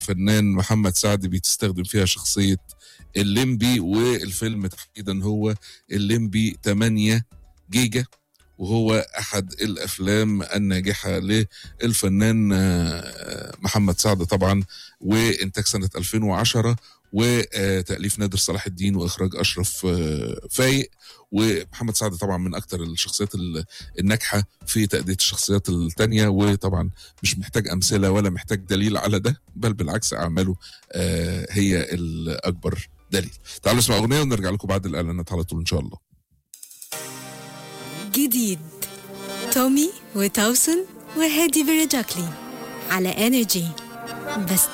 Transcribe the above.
الفنان محمد سعد بتستخدم فيها شخصية الليمبي والفيلم تحديدا هو الليمبي 8 جيجا وهو أحد الأفلام الناجحة للفنان محمد سعد طبعا وإنتاج سنة 2010 وتأليف نادر صلاح الدين وإخراج أشرف فايق ومحمد سعد طبعا من أكتر الشخصيات الناجحة في تأدية الشخصيات التانية وطبعا مش محتاج أمثلة ولا محتاج دليل على ده بل بالعكس أعماله هي الأكبر دليل تعالوا نسمع أغنية ونرجع لكم بعد الإعلانات على طول إن شاء الله جديد تومي وتوسن وهادي فيرجاكلي على انرجي بس